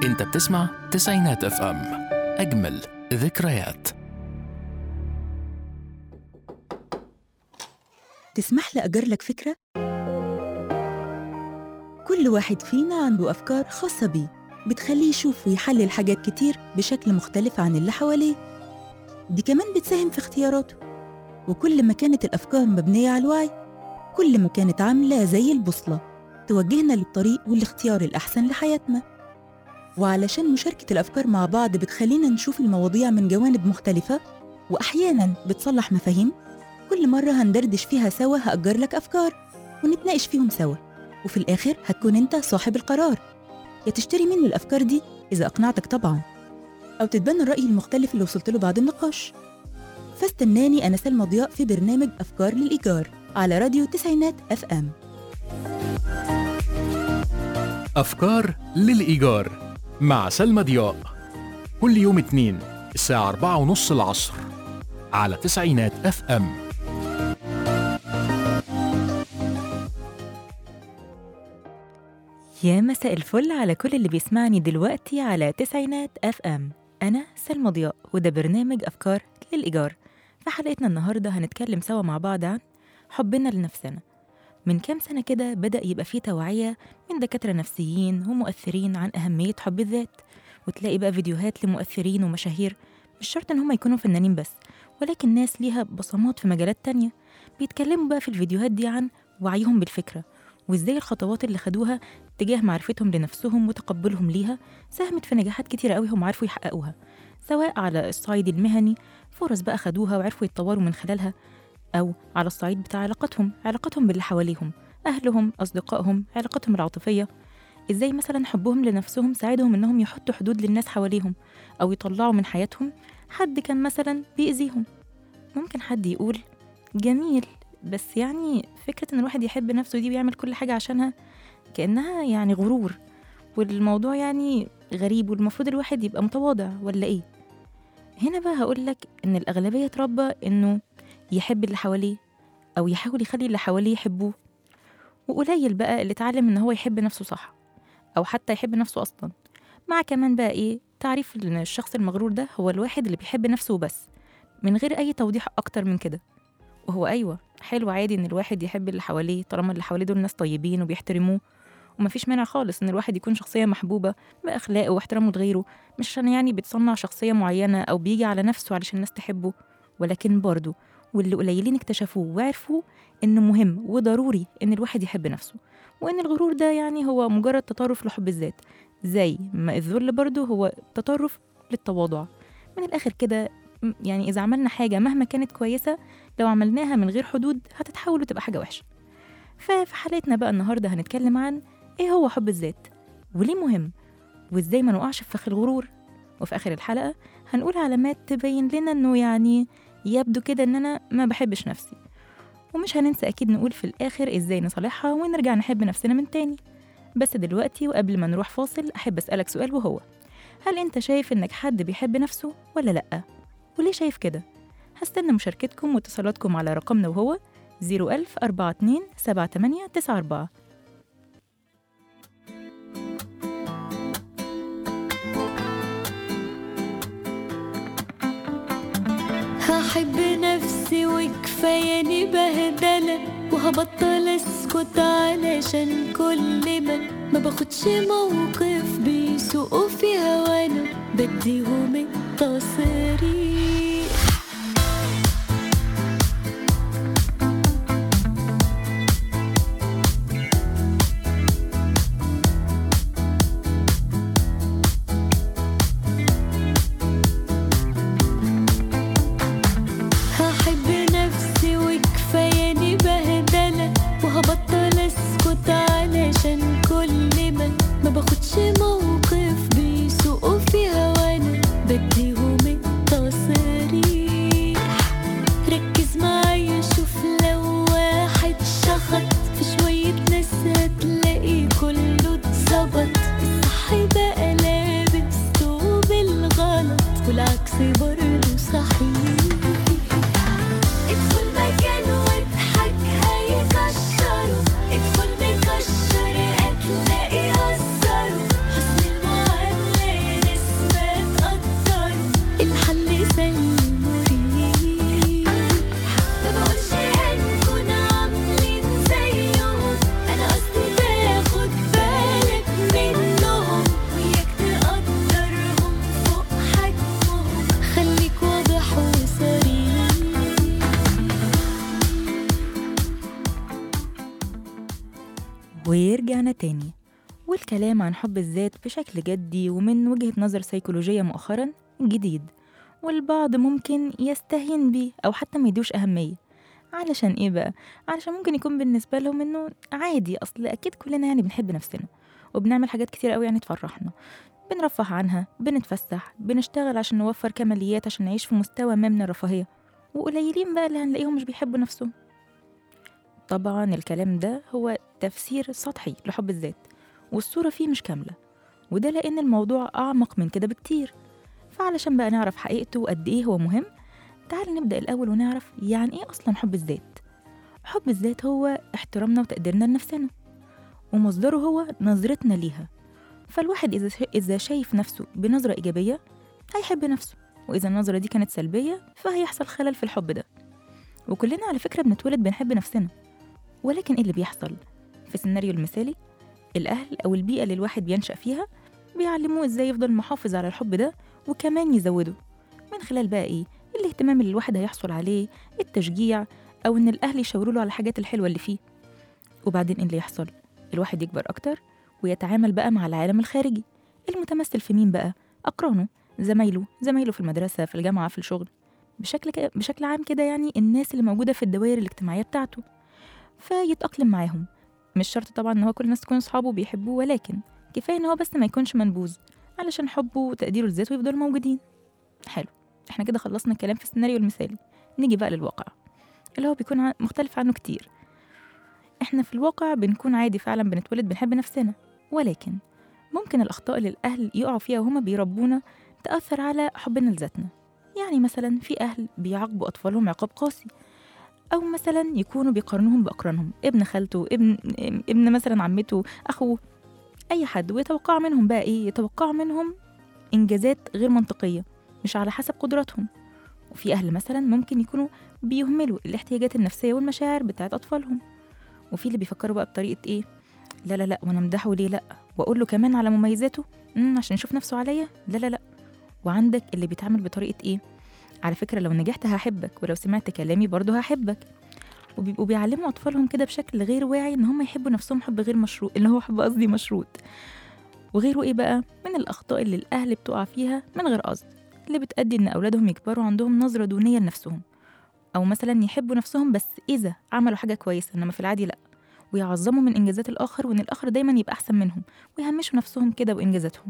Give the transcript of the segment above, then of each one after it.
انت بتسمع تسعينات اف ام اجمل ذكريات تسمح لي أجر لك فكرة؟ كل واحد فينا عنده أفكار خاصة بيه بتخليه يشوف ويحلل حاجات كتير بشكل مختلف عن اللي حواليه دي كمان بتساهم في اختياراته وكل ما كانت الأفكار مبنية على الوعي كل ما كانت عاملة زي البوصلة توجهنا للطريق والاختيار الأحسن لحياتنا وعلشان مشاركة الأفكار مع بعض بتخلينا نشوف المواضيع من جوانب مختلفة وأحياناً بتصلح مفاهيم كل مرة هندردش فيها سوا هأجر لك أفكار ونتناقش فيهم سوا وفي الآخر هتكون أنت صاحب القرار يا تشتري مني الأفكار دي إذا أقنعتك طبعا أو تتبنى الرأي المختلف اللي وصلت له بعد النقاش فاستناني أنا سلمى ضياء في برنامج أفكار للإيجار على راديو تسعينات أف أم أفكار للإيجار مع سلمى ضياء كل يوم اثنين الساعة أربعة ونص العصر على تسعينات اف ام يا مساء الفل على كل اللي بيسمعني دلوقتي على تسعينات اف ام انا سلمى ضياء وده برنامج افكار للايجار في حلقتنا النهارده هنتكلم سوا مع بعض عن حبنا لنفسنا من كام سنة كده بدأ يبقى فيه توعية من دكاترة نفسيين ومؤثرين عن أهمية حب الذات وتلاقي بقى فيديوهات لمؤثرين ومشاهير مش شرط إن هم يكونوا فنانين بس ولكن ناس ليها بصمات في مجالات تانية بيتكلموا بقى في الفيديوهات دي عن وعيهم بالفكرة وإزاي الخطوات اللي خدوها تجاه معرفتهم لنفسهم وتقبلهم ليها ساهمت في نجاحات كتيرة قوي هم عرفوا يحققوها سواء على الصعيد المهني فرص بقى خدوها وعرفوا يتطوروا من خلالها أو على الصعيد بتاع علاقتهم علاقتهم باللي حواليهم أهلهم أصدقائهم علاقتهم العاطفية إزاي مثلا حبهم لنفسهم ساعدهم إنهم يحطوا حدود للناس حواليهم أو يطلعوا من حياتهم حد كان مثلا بيأذيهم ممكن حد يقول جميل بس يعني فكرة إن الواحد يحب نفسه دي ويعمل كل حاجة عشانها كأنها يعني غرور والموضوع يعني غريب والمفروض الواحد يبقى متواضع ولا إيه هنا بقى هقولك إن الأغلبية اتربى إنه يحب اللي حواليه أو يحاول يخلي اللي حواليه يحبوه وقليل بقى اللي اتعلم إن هو يحب نفسه صح أو حتى يحب نفسه أصلا مع كمان بقى إيه تعريف إن الشخص المغرور ده هو الواحد اللي بيحب نفسه وبس من غير أي توضيح أكتر من كده وهو أيوة حلو عادي إن الواحد يحب اللي حواليه طالما اللي حواليه دول ناس طيبين وبيحترموه ومفيش مانع خالص إن الواحد يكون شخصية محبوبة بأخلاقه واحترامه لغيره مش عشان يعني بتصنع شخصية معينة أو بيجي على نفسه علشان الناس تحبه ولكن برضه واللي قليلين اكتشفوه وعرفوا إنه مهم وضروري إن الواحد يحب نفسه وإن الغرور ده يعني هو مجرد تطرف لحب الذات زي ما الذل برضه هو تطرف للتواضع من الآخر كده م- يعني إذا عملنا حاجة مهما كانت كويسة لو عملناها من غير حدود هتتحول وتبقى حاجة وحشة ففي حلقتنا بقى النهاردة هنتكلم عن إيه هو حب الذات وليه مهم وإزاي ما نقعش في فخ الغرور وفي آخر الحلقة هنقول علامات تبين لنا إنه يعني يبدو كده إن أنا ما بحبش نفسي ومش هننسى أكيد نقول في الآخر إزاي نصالحها ونرجع نحب نفسنا من تاني بس دلوقتي وقبل ما نروح فاصل أحب أسألك سؤال وهو هل أنت شايف إنك حد بيحب نفسه ولا لأ؟ وليه شايف كده؟ هستنى مشاركتكم واتصالاتكم على رقمنا وهو 01000 42 78 94 هحب نفسي وكفاياني بهدلة وهبطل اسكت علشان كل ما ما باخدش موقف بيسوقوا في هوانا بديهم التصريح هحب نفسي وكفاياني بهدلة وهبطل اسكت علشان كل ما ما باخدش موقف بيسوقوا في هوانا بديهم التصريح ورجعنا تاني والكلام عن حب الذات بشكل جدي ومن وجهة نظر سيكولوجية مؤخرا جديد والبعض ممكن يستهين بيه أو حتى ما يدوش أهمية علشان إيه بقى؟ علشان ممكن يكون بالنسبة لهم إنه عادي أصل أكيد كلنا يعني بنحب نفسنا وبنعمل حاجات كتير قوي يعني تفرحنا بنرفه عنها بنتفسح بنشتغل عشان نوفر كماليات عشان نعيش في مستوى ما من الرفاهية وقليلين بقى اللي هنلاقيهم مش بيحبوا نفسهم طبعا الكلام ده هو تفسير سطحي لحب الذات والصورة فيه مش كاملة وده لأن الموضوع أعمق من كده بكتير فعلشان بقى نعرف حقيقته وقد إيه هو مهم تعال نبدأ الأول ونعرف يعني إيه أصلا حب الذات حب الذات هو احترامنا وتقديرنا لنفسنا ومصدره هو نظرتنا ليها فالواحد إذا شا- إذا شايف نفسه بنظرة إيجابية هيحب نفسه وإذا النظرة دي كانت سلبية فهيحصل خلل في الحب ده وكلنا على فكرة بنتولد بنحب نفسنا ولكن إيه اللي بيحصل؟ في السيناريو المثالي الأهل أو البيئة اللي الواحد بينشأ فيها بيعلموه إزاي يفضل محافظ على الحب ده وكمان يزوده من خلال بقى إيه؟ الاهتمام اللي الواحد هيحصل عليه التشجيع أو إن الأهل يشاوروا له على الحاجات الحلوة اللي فيه وبعدين إيه اللي يحصل؟ الواحد يكبر أكتر ويتعامل بقى مع العالم الخارجي المتمثل في مين بقى؟ أقرانه زمايله زمايله في المدرسة في الجامعة في الشغل بشكل ك... بشكل عام كده يعني الناس اللي موجودة في الدوائر الاجتماعية بتاعته فيتأقلم معاهم مش شرط طبعا ان هو كل الناس تكون اصحابه بيحبوه ولكن كفايه ان هو بس ما يكونش منبوذ علشان حبه وتقديره لذاته يفضلوا موجودين حلو احنا كده خلصنا الكلام في السيناريو المثالي نيجي بقى للواقع اللي هو بيكون ع- مختلف عنه كتير احنا في الواقع بنكون عادي فعلا بنتولد بنحب نفسنا ولكن ممكن الأخطاء اللي الأهل يقعوا فيها وهما بيربونا تأثر على حبنا لذاتنا يعني مثلا في أهل بيعاقبوا أطفالهم عقاب قاسي أو مثلا يكونوا بيقارنوهم بأقرانهم ابن خالته ابن ابن مثلا عمته أخوه أي حد ويتوقع منهم بقى إيه يتوقع منهم إنجازات غير منطقية مش على حسب قدراتهم وفي أهل مثلا ممكن يكونوا بيهملوا الاحتياجات النفسية والمشاعر بتاعت أطفالهم وفي اللي بيفكروا بقى بطريقة إيه لا لا لا وأنا أمدحه ليه لأ وأقول له كمان على مميزاته امم عشان يشوف نفسه عليا لا لا لا وعندك اللي بيتعامل بطريقة إيه على فكرة لو نجحت هحبك ولو سمعت كلامي برضه هحبك وبيبقوا بيعلموا أطفالهم كده بشكل غير واعي إن هم يحبوا نفسهم حب غير مشروط اللي هو حب قصدي مشروط وغيره إيه بقى من الأخطاء اللي الأهل بتقع فيها من غير قصد اللي بتأدي إن أولادهم يكبروا عندهم نظرة دونية لنفسهم أو مثلا يحبوا نفسهم بس إذا عملوا حاجة كويسة إنما في العادي لأ ويعظموا من إنجازات الآخر وإن الآخر دايما يبقى أحسن منهم ويهمشوا نفسهم كده وإنجازاتهم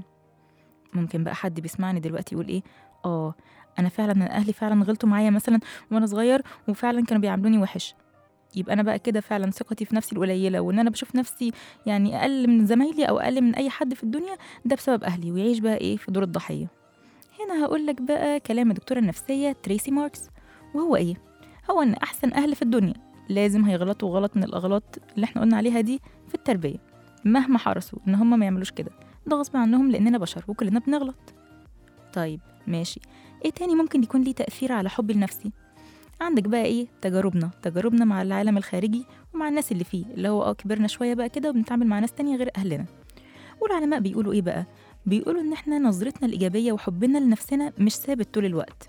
ممكن بقى حد بيسمعني دلوقتي يقول إيه آه أنا فعلا أنا أهلي فعلا غلطوا معايا مثلا وأنا صغير وفعلا كانوا بيعاملوني وحش يبقى انا بقى كده فعلا ثقتي في نفسي القليله وان انا بشوف نفسي يعني اقل من زمايلي او اقل من اي حد في الدنيا ده بسبب اهلي ويعيش بقى ايه في دور الضحيه هنا هقول لك بقى كلام الدكتوره النفسيه تريسي ماركس وهو ايه هو ان احسن اهل في الدنيا لازم هيغلطوا غلط من الاغلاط اللي احنا قلنا عليها دي في التربيه مهما حرصوا ان هم ما يعملوش كده ده غصب عنهم لاننا بشر وكلنا بنغلط طيب ماشي ايه تاني ممكن يكون ليه تاثير على حبي لنفسي عندك بقى ايه تجاربنا تجاربنا مع العالم الخارجي ومع الناس اللي فيه اللي هو اه كبرنا شويه بقى كده وبنتعامل مع ناس تانية غير اهلنا والعلماء بيقولوا ايه بقى بيقولوا ان احنا نظرتنا الايجابيه وحبنا لنفسنا مش ثابت طول الوقت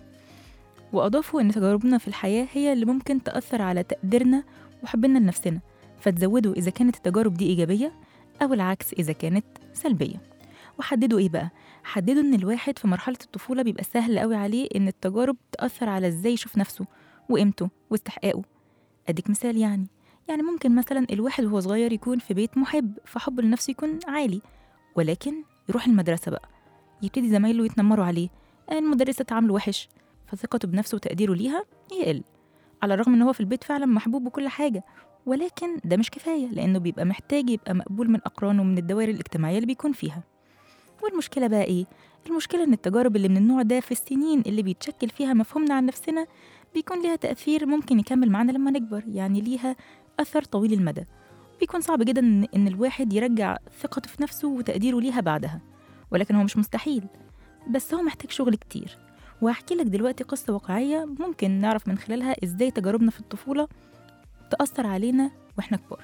واضافوا ان تجاربنا في الحياه هي اللي ممكن تاثر على تقديرنا وحبنا لنفسنا فتزودوا اذا كانت التجارب دي ايجابيه او العكس اذا كانت سلبيه وحددوا ايه بقى حددوا ان الواحد في مرحله الطفوله بيبقى سهل قوي عليه ان التجارب تاثر على ازاي يشوف نفسه وقيمته واستحقاقه أديك مثال يعني يعني ممكن مثلا الواحد وهو صغير يكون في بيت محب فحبه لنفسه يكون عالي ولكن يروح المدرسة بقى يبتدي زمايله يتنمروا عليه المدرسة تعامله وحش فثقته بنفسه وتقديره ليها يقل على الرغم ان هو في البيت فعلا محبوب وكل حاجة ولكن ده مش كفاية لأنه بيبقى محتاج يبقى مقبول من أقرانه ومن الدوائر الاجتماعية اللي بيكون فيها والمشكلة بقى إيه؟ المشكلة إن التجارب اللي من النوع ده في السنين اللي بيتشكل فيها مفهومنا عن نفسنا بيكون ليها تأثير ممكن يكمل معانا لما نكبر يعني ليها أثر طويل المدى بيكون صعب جدا إن, إن الواحد يرجع ثقته في نفسه وتقديره ليها بعدها ولكن هو مش مستحيل بس هو محتاج شغل كتير وهحكي لك دلوقتي قصة واقعية ممكن نعرف من خلالها إزاي تجاربنا في الطفولة تأثر علينا وإحنا كبار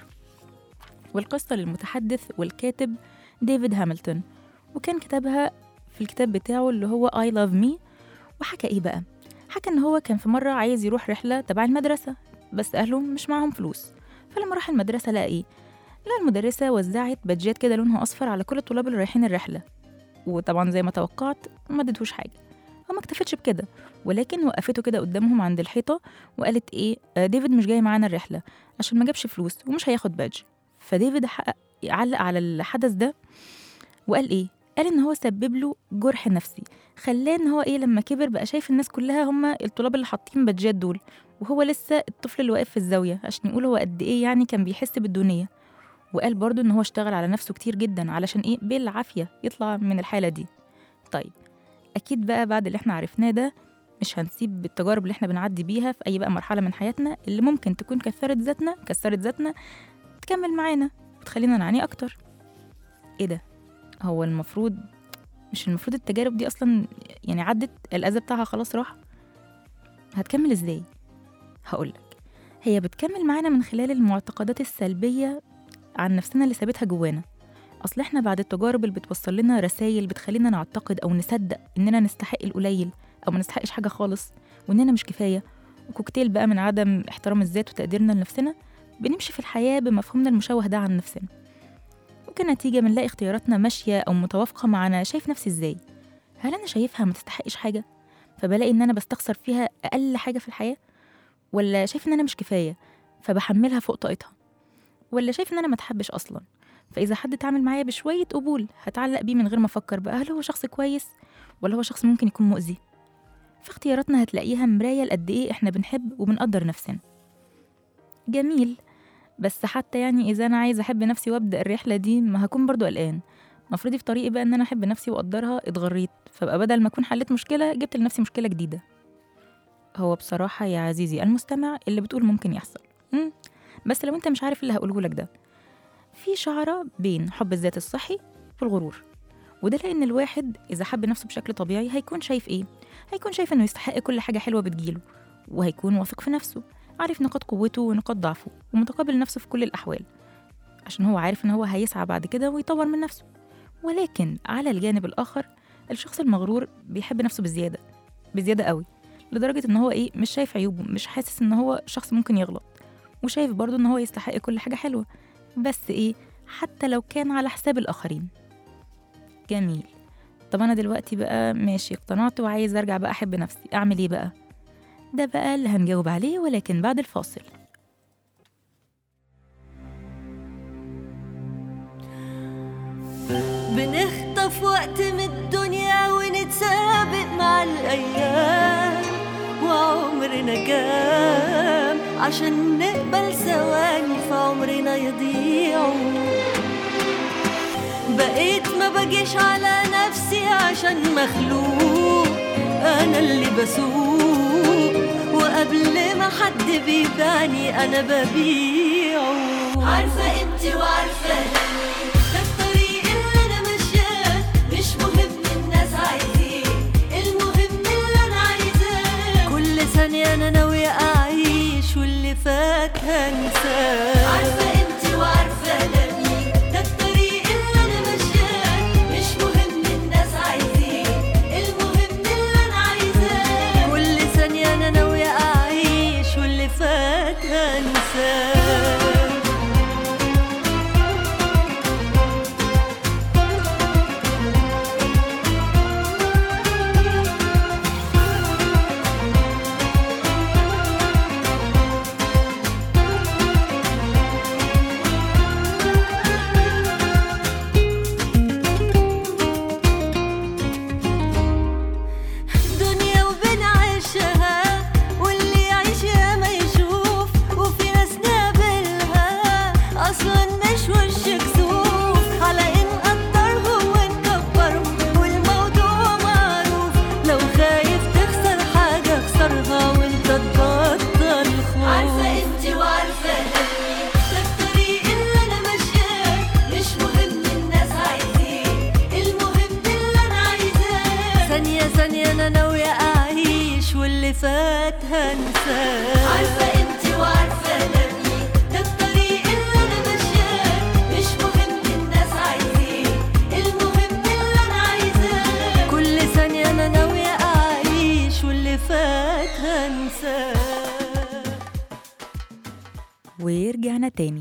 والقصة للمتحدث والكاتب ديفيد هامilton وكان كتبها في الكتاب بتاعه اللي هو I Love Me وحكى إيه بقى حكى إن هو كان في مرة عايز يروح رحلة تبع المدرسة بس أهله مش معاهم فلوس فلما راح المدرسة لقى إيه لا المدرسة وزعت بادجات كده لونها أصفر على كل الطلاب اللي رايحين الرحلة وطبعا زي ما توقعت ما ادتهوش حاجة وما اكتفتش بكده ولكن وقفته كده قدامهم عند الحيطة وقالت إيه آه، ديفيد مش جاي معانا الرحلة عشان ما جابش فلوس ومش هياخد بادج فديفيد حقق علق على الحدث ده وقال إيه قال إن هو سبب له جرح نفسي خلاه إن هو إيه لما كبر بقى شايف الناس كلها هم الطلاب اللي حاطين بادجات دول وهو لسه الطفل اللي واقف في الزاوية عشان يقول هو قد إيه يعني كان بيحس بالدونية وقال برضو إن هو اشتغل على نفسه كتير جدا علشان إيه بالعافية يطلع من الحالة دي طيب أكيد بقى بعد اللي إحنا عرفناه ده مش هنسيب التجارب اللي إحنا بنعدي بيها في أي بقى مرحلة من حياتنا اللي ممكن تكون كثرت ذاتنا كسرت ذاتنا تكمل معانا وتخلينا نعاني أكتر إيه ده هو المفروض مش المفروض التجارب دي أصلا يعني عدت الأذى بتاعها خلاص راح هتكمل إزاي هقولك هي بتكمل معانا من خلال المعتقدات السلبية عن نفسنا اللي سابتها جوانا أصل إحنا بعد التجارب اللي بتوصل لنا رسائل بتخلينا نعتقد أو نصدق إننا نستحق القليل أو ما نستحقش حاجة خالص وإننا مش كفاية وكوكتيل بقى من عدم احترام الذات وتقديرنا لنفسنا بنمشي في الحياة بمفهومنا المشوه ده عن نفسنا وكنتيجة بنلاقي اختياراتنا ماشية أو متوافقة مع أنا شايف نفسي إزاي هل أنا شايفها ما تستحقش حاجة فبلاقي إن أنا بستخسر فيها أقل حاجة في الحياة ولا شايف إن أنا مش كفاية فبحملها فوق طاقتها ولا شايف إن أنا ما اتحبش أصلا فإذا حد اتعامل معايا بشوية قبول هتعلق بيه من غير ما أفكر بقى هل هو شخص كويس ولا هو شخص ممكن يكون مؤذي في اختياراتنا هتلاقيها مراية لقد إيه إحنا بنحب وبنقدر نفسنا جميل بس حتى يعني إذا أنا عايزة أحب نفسي وأبدأ الرحلة دي ما هكون برضو قلقان مفروض في طريقي بقى إن أنا أحب نفسي وأقدرها اتغريت فبقى بدل ما أكون حليت مشكلة جبت لنفسي مشكلة جديدة هو بصراحة يا عزيزي المستمع اللي بتقول ممكن يحصل مم. بس لو أنت مش عارف اللي هقوله لك ده في شعرة بين حب الذات الصحي والغرور وده لأن الواحد إذا حب نفسه بشكل طبيعي هيكون شايف إيه؟ هيكون شايف إنه يستحق كل حاجة حلوة بتجيله وهيكون واثق في نفسه عارف نقاط قوته ونقاط ضعفه ومتقبل نفسه في كل الأحوال عشان هو عارف إن هو هيسعى بعد كده ويطور من نفسه ولكن على الجانب الآخر الشخص المغرور بيحب نفسه بزيادة بزيادة قوي لدرجة إن هو إيه مش شايف عيوبه مش حاسس إن هو شخص ممكن يغلط وشايف برضه إن هو يستحق كل حاجة حلوة بس إيه حتى لو كان على حساب الآخرين جميل طب أنا دلوقتي بقى ماشي اقتنعت وعايز أرجع بقى أحب نفسي أعمل إيه بقى؟ ده بقى اللي هنجاوب عليه ولكن بعد الفاصل بنخطف وقت من الدنيا ونتسابق مع الأيام وعمرنا كام عشان نقبل ثواني في عمرنا يضيعوا بقيت ما بجيش على نفسي عشان مخلوق أنا اللي بسوق وقبل ما حد بيباني أنا ببيعه عارفة انت وعارفة أنا ده الطريق اللي أنا ماشياه مش مهم الناس عايزين المهم اللي أنا عايزاه كل ثانية أنا ناوية أعيش واللي فات هنساه عارفة انت وعارفة أنا مين ده الطريق اللي أنا ماشياه مش مهم الناس عايزين المهم اللي أنا عايزاه كل ثانية أنا ناوية أعيش واللي فات هنساه دنيا وبنعيشها واللي يعيش يا ما يشوف وفي ناس نقابلها اصلا مش وش كسوف على ان نقدرهم ونكبرهم والموضوع معروف لو خايف تخسر حاجه اخسرها وانت تبطل خوف عارفه انت وعارفه أنا ده الطريق اللي انا ماشياه مش مهم الناس عايزين المهم اللي انا عايزاه ثانيه ثانيه انا ناويه اعيش واللي فات هنساه عارفه انت وعارفه انا مين ده الطريق اللي انا ماشياه مش مهم الناس عايزين المهم اللي انا عايزاه كل ثانيه انا ناويه اعيش واللي فات هنساه ورجعنا تاني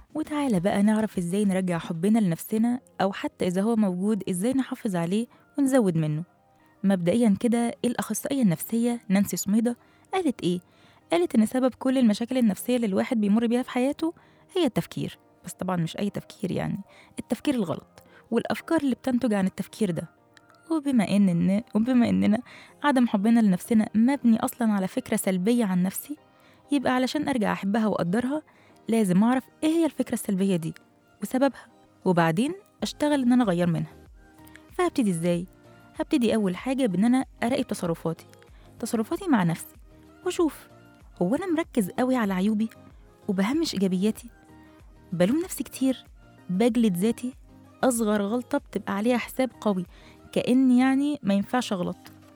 وتعالى بقى نعرف ازاي نرجع حبنا لنفسنا أو حتى إذا هو موجود ازاي نحافظ عليه ونزود منه مبدئيا كده الأخصائية النفسية نانسي سميدة قالت إيه؟ قالت إن سبب كل المشاكل النفسية اللي الواحد بيمر بيها في حياته هي التفكير بس طبعا مش أي تفكير يعني التفكير الغلط والأفكار اللي بتنتج عن التفكير ده وبما إن إن وبما إننا عدم حبنا لنفسنا مبني أصلا على فكرة سلبية عن نفسي يبقى علشان أرجع أحبها وأقدرها لازم أعرف إيه هي الفكرة السلبية دي وسببها وبعدين أشتغل إن أنا أغير منها فهبتدي إزاي؟ هبتدي أول حاجة بإن أنا أراقب تصرفاتي تصرفاتي مع نفسي وأشوف هو أنا مركز قوي على عيوبي وبهمش إيجابياتي بلوم نفسي كتير بجلد ذاتي أصغر غلطة بتبقى عليها حساب قوي كأن يعني ما ينفعش أغلط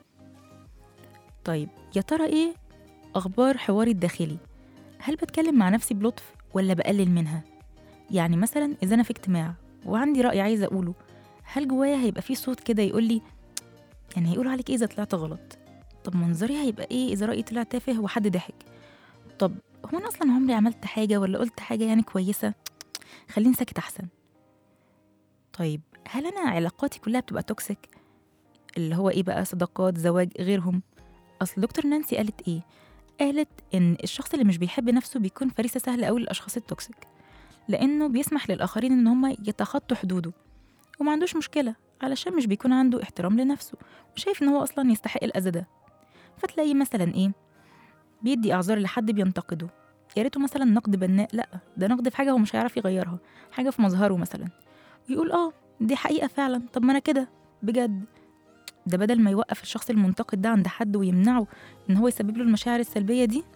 طيب يا ترى إيه أخبار حواري الداخلي هل بتكلم مع نفسي بلطف ولا بقلل منها يعني مثلا إذا أنا في اجتماع وعندي رأي عايزة أقوله هل جوايا هيبقى فيه صوت كده يقول لي يعني هيقولوا عليك إيه إذا طلعت غلط طب منظري هيبقى إيه إذا رأيي طلع تافه وحد ضحك طب هو أنا أصلا عمري عملت حاجة ولا قلت حاجة يعني كويسة خليني ساكت أحسن طيب هل أنا علاقاتي كلها بتبقى توكسيك اللي هو إيه بقى صداقات زواج غيرهم أصل دكتور نانسي قالت إيه قالت إن الشخص اللي مش بيحب نفسه بيكون فريسة سهلة أوي للأشخاص التوكسيك لأنه بيسمح للآخرين إن هم يتخطوا حدوده وما عندوش مشكلة علشان مش بيكون عنده احترام لنفسه وشايف إن هو أصلا يستحق الأذى ده فتلاقيه مثلا إيه بيدي أعذار لحد بينتقده يا ريته مثلا نقد بناء لأ ده نقد في حاجة هو مش هيعرف يغيرها حاجة في مظهره مثلا يقول آه دي حقيقة فعلا طب ما أنا كده بجد ده بدل ما يوقف الشخص المنتقد ده عند حد ويمنعه إن هو يسبب له المشاعر السلبية دي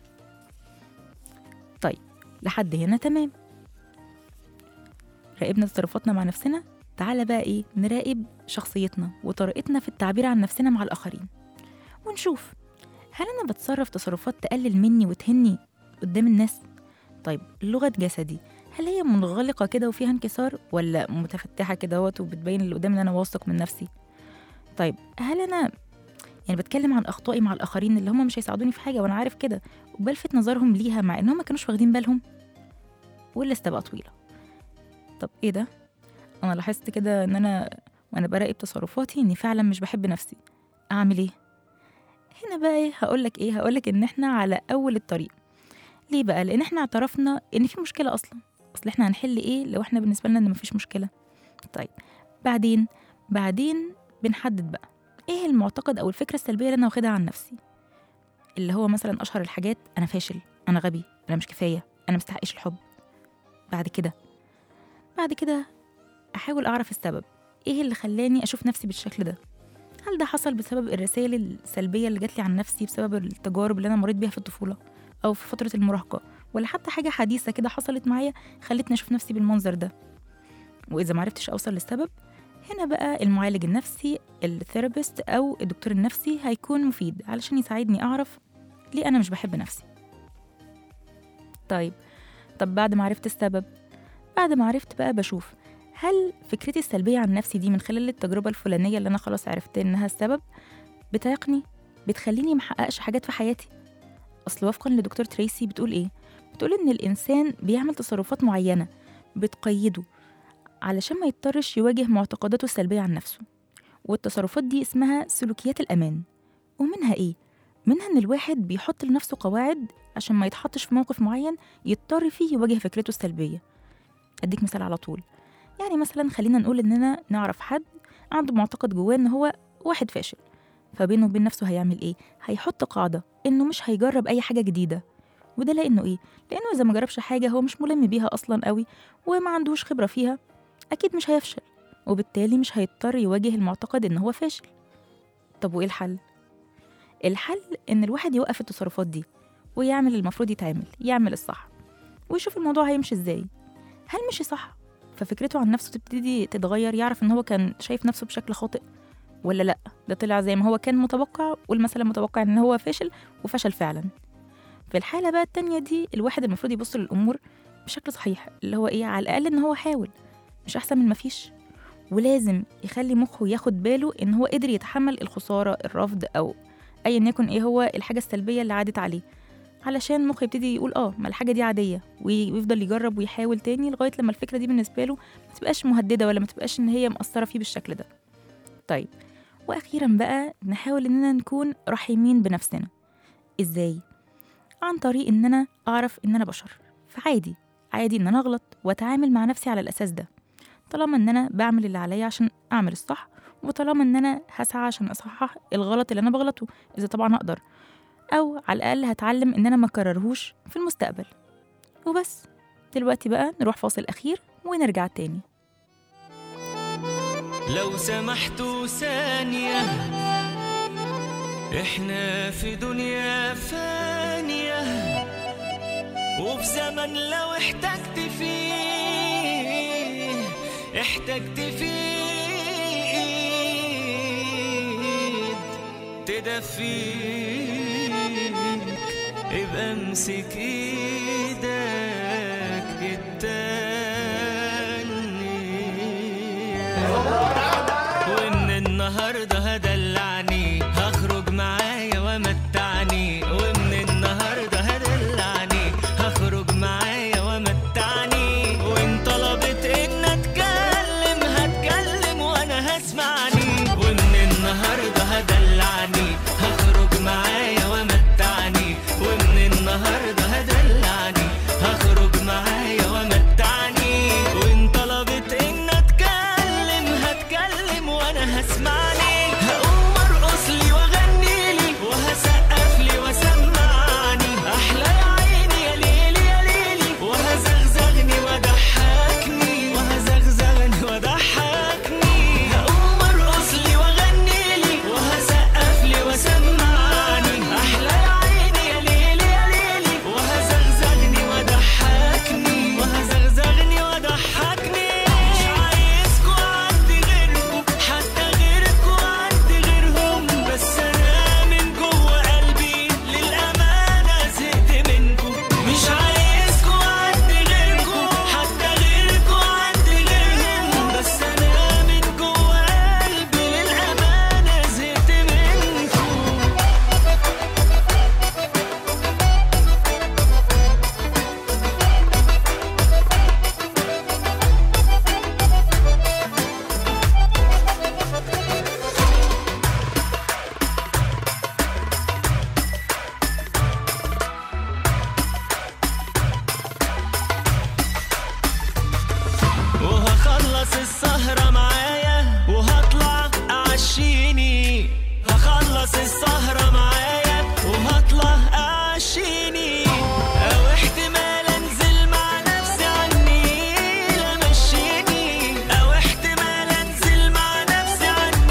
طيب لحد هنا تمام راقبنا تصرفاتنا مع نفسنا تعالى بقى ايه نراقب شخصيتنا وطريقتنا في التعبير عن نفسنا مع الآخرين ونشوف هل أنا بتصرف تصرفات تقلل مني وتهني قدام الناس طيب لغة جسدي هل هي منغلقة كده وفيها انكسار ولا متفتحة كده وبتبين اللي قدامي ان انا واثق من نفسي طيب هل انا يعني بتكلم عن اخطائي مع الاخرين اللي هم مش هيساعدوني في حاجه وانا عارف كده وبلفت نظرهم ليها مع انهم ما كانوش واخدين بالهم واللسته بقى طويله طب ايه ده انا لاحظت كده ان انا وانا براقب تصرفاتي اني فعلا مش بحب نفسي اعمل ايه هنا بقى ايه هقولك ايه هقولك ان احنا على اول الطريق ليه بقى لان احنا اعترفنا ان في مشكله اصلا اصل احنا هنحل ايه لو احنا بالنسبه لنا ان مفيش مشكله طيب بعدين بعدين بنحدد بقى ايه المعتقد او الفكره السلبيه اللي انا واخدها عن نفسي اللي هو مثلا اشهر الحاجات انا فاشل انا غبي انا مش كفايه انا مستحقش الحب بعد كده بعد كده احاول اعرف السبب ايه اللي خلاني اشوف نفسي بالشكل ده هل ده حصل بسبب الرسائل السلبيه اللي جات لي عن نفسي بسبب التجارب اللي انا مريت بيها في الطفوله او في فتره المراهقه ولا حتى حاجه حديثه كده حصلت معايا خلتني اشوف نفسي بالمنظر ده واذا معرفتش اوصل للسبب هنا بقى المعالج النفسي الثيرابيست او الدكتور النفسي هيكون مفيد علشان يساعدني اعرف ليه انا مش بحب نفسي طيب طب بعد ما عرفت السبب بعد ما عرفت بقى بشوف هل فكرتي السلبية عن نفسي دي من خلال التجربة الفلانية اللي أنا خلاص عرفت إنها السبب بتعيقني بتخليني محققش حاجات في حياتي أصل وفقا لدكتور تريسي بتقول إيه؟ بتقول إن الإنسان بيعمل تصرفات معينة بتقيده علشان ما يضطرش يواجه معتقداته السلبية عن نفسه والتصرفات دي اسمها سلوكيات الأمان ومنها إيه؟ منها إن الواحد بيحط لنفسه قواعد عشان ما يتحطش في موقف معين يضطر فيه يواجه فكرته السلبية أديك مثال على طول يعني مثلا خلينا نقول إننا نعرف حد عنده معتقد جواه إن هو واحد فاشل فبينه وبين نفسه هيعمل إيه؟ هيحط قاعدة إنه مش هيجرب أي حاجة جديدة وده لأنه إيه؟ لأنه إذا ما جربش حاجة هو مش ملم بيها أصلا قوي وما عندوش خبرة فيها أكيد مش هيفشل وبالتالي مش هيضطر يواجه المعتقد إن هو فاشل طب وإيه الحل؟ الحل إن الواحد يوقف التصرفات دي ويعمل المفروض يتعمل يعمل الصح ويشوف الموضوع هيمشي إزاي هل مشي صح؟ ففكرته عن نفسه تبتدي تتغير يعرف إن هو كان شايف نفسه بشكل خاطئ ولا لأ ده طلع زي ما هو كان متوقع والمثل متوقع إن هو فاشل وفشل فعلا في الحالة بقى التانية دي الواحد المفروض يبص للأمور بشكل صحيح اللي هو إيه على الأقل إن هو حاول مش أحسن من مفيش ولازم يخلي مخه ياخد باله إن هو قدر يتحمل الخسارة الرفض أو أيا يكن إيه هو الحاجة السلبية اللي عادت عليه علشان مخه يبتدي يقول اه ما الحاجه دي عاديه وي- ويفضل يجرب ويحاول تاني لغايه لما الفكره دي بالنسبه له ما تبقاش مهدده ولا ما تبقاش ان هي مأثره فيه بالشكل ده طيب واخيرا بقى نحاول اننا نكون رحيمين بنفسنا ازاي عن طريق ان انا اعرف ان انا بشر فعادي عادي ان انا اغلط واتعامل مع نفسي على الاساس ده طالما ان انا بعمل اللي عليا عشان اعمل الصح وطالما ان انا هسعى عشان اصحح الغلط اللي انا بغلطه اذا طبعا اقدر او على الاقل هتعلم ان انا ما اكررهوش في المستقبل وبس دلوقتي بقى نروح فاصل اخير ونرجع تاني لو سمحتوا ثانية احنا في دنيا فانية وفي زمن لو احتجت فيه احتجت فيه ايد تدفيك ابقى امسك ايدك التانية ومن النهارده هدلعني هخرج معايا ومتعني ومن النهارده هدلعني هخرج معايا ومتعني وان طلبت ان اتكلم هتكلم وانا هسمعني ومن النهارده هدلعني هخرج معايا ومتعني ومن النهارده هدلعني هخرج معايا ومتعني وان طلبت ان اتكلم هتكلم وانا هسمعني هقوم ارقص لي واغني لي وهسقف لي وسمعني احلى يا عيني يا ليلي يا ليلي وهزغزغني وضحكني وهزغزغني وضحكني هقوم ارقص لي واغني لي وهسقف لي وسمعني احلى يا عيني يا ليلي يا ليلي وهزغزغني وضحكني وهزغزغني وضحكني مش عايزكوا عندي غيركم حتى غيركوا عندي غيرهم بس انا من جوه قلبي للامانه زهقت منكم مش عايزكوا عندي غيركم حتى غيركوا عندي غيرهم بس انا من جوه قلبي للامانه زهقت منكم وهخلص السهرة معايا وهطلع أعشيني هخلص السهرة معايا وهطلع أعشيني أو احتمال أنزل مع نفسي عني لا مشيني أو احتمال أنزل مع نفسي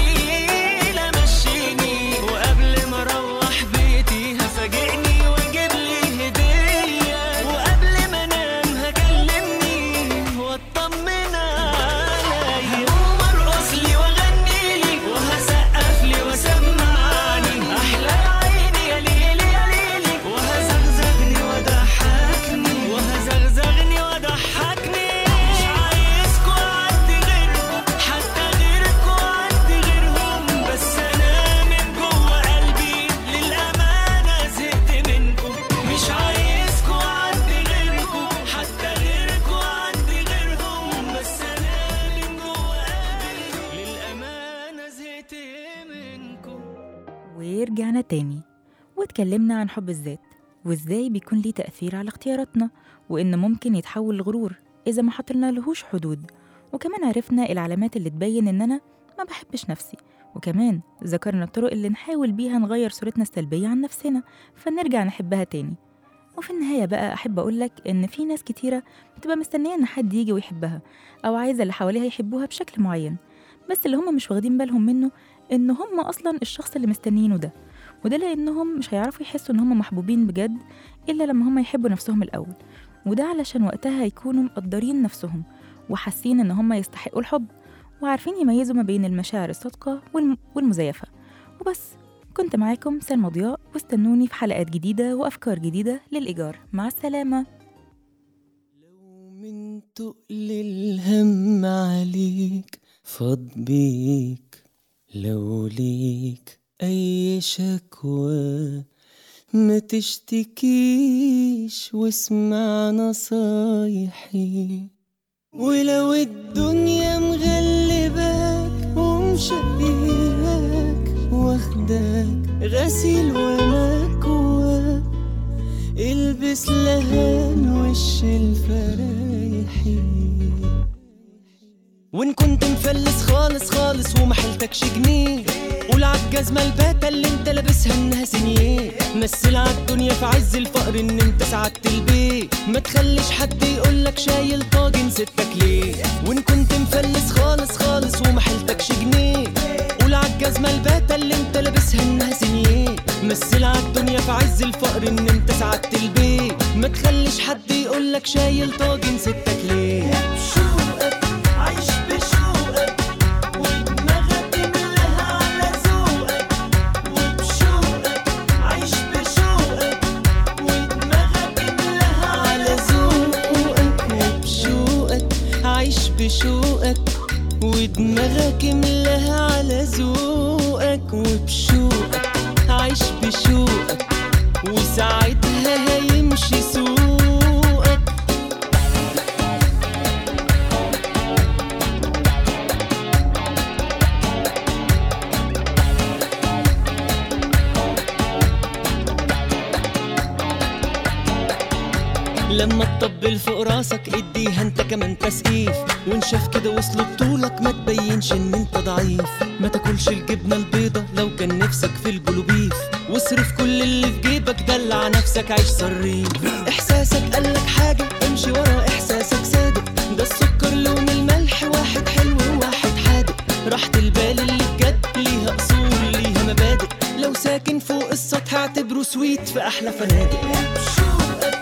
عني لا مشيني وقبل ما أروح بيتي هفاجئني وأجيب لي هدية وقبل ما أنام هكلمني واطمن عليا هقوم ارقص لي واغني لي وهسقف لي وسمعني احلى يا عيني يا ليلي يا ليلي وهزغزغني وضحكني وهزغزغني وضحكني مش عايزكوا عندي غيركم حتى غيركوا عندي غيرهم بس انا من جوه قلبي للامانه زهقت منكم مش عايزكوا عندي غيركم حتى غيركوا عندي غيرهم بس انا من جوه قلبي للامانه زهقت منكم ورجعنا تاني واتكلمنا عن حب الذات وازاي بيكون ليه تأثير على اختياراتنا وإن ممكن يتحول لغرور إذا ما حطلنا لهوش حدود وكمان عرفنا العلامات اللي تبين إننا ما بحبش نفسي وكمان ذكرنا الطرق اللي نحاول بيها نغير صورتنا السلبية عن نفسنا فنرجع نحبها تاني وفي النهاية بقى أحب أقولك إن في ناس كتيرة بتبقى مستنية إن حد يجي ويحبها أو عايزة اللي حواليها يحبوها بشكل معين بس اللي هم مش واخدين بالهم منه إن هم أصلا الشخص اللي مستنيينه ده وده لأنهم مش هيعرفوا يحسوا إن هم محبوبين بجد إلا لما هم يحبوا نفسهم الأول وده علشان وقتها يكونوا مقدرين نفسهم وحاسين إن هم يستحقوا الحب وعارفين يميزوا ما بين المشاعر الصادقة والم... والمزيفة وبس كنت معاكم سلمى ضياء واستنوني في حلقات جديدة وأفكار جديدة للإيجار مع السلامة لو من تقل الهم عليك فاض بيك لو ليك أي شكوى ما تشتكيش واسمع نصايحي ولو الدنيا مغلباك ومشقياك واخداك غسيل ومكواك البس لهان وش الفرايحي وان كنت مفلس خالص خالص ومحلتكش جنيه قول عالجزمة الباتة اللي انت لابسها انها سنيه مثل عالدنيا في عز الفقر ان انت سعدت البيت ما تخليش حد يقولك شايل طاجن ستك ليه وان كنت مفلس خالص خالص ومحلتكش جنيه قول عالجزمة الباتة اللي انت لابسها انها سنيه مثل عالدنيا في عز الفقر ان انت سعدت البيت ما تخليش حد يقولك شايل طاجن ستك ليه بشوقك عايش بشوقك ودماغك ملاها على ذوقك وبشوقك عايش بشوقك ودماغك ملاها على ذوقك وبشوقك عايش بشوقك ودماغك ملاها على ذوقك وبشوقك عايش بشوقك وساعتها هيمشي سوقك لما تطبل فوق راسك اديها انت كمان تسقيف وان شاف كده وصل بطولك ما تبينش ان انت ضعيف ما تاكلش الجبنه البيضه لو كان نفسك في البلوبيف واصرف كل اللي في جيبك دلع نفسك عيش صريف احساسك قالك حاجه امشي ورا احساسك صادق ده السكر لون الملح واحد حلو وواحد حادق راحة البال اللي بجد ليها اصول ليها مبادئ لو ساكن فوق السطح اعتبره سويت في احلى فنادق بشوقك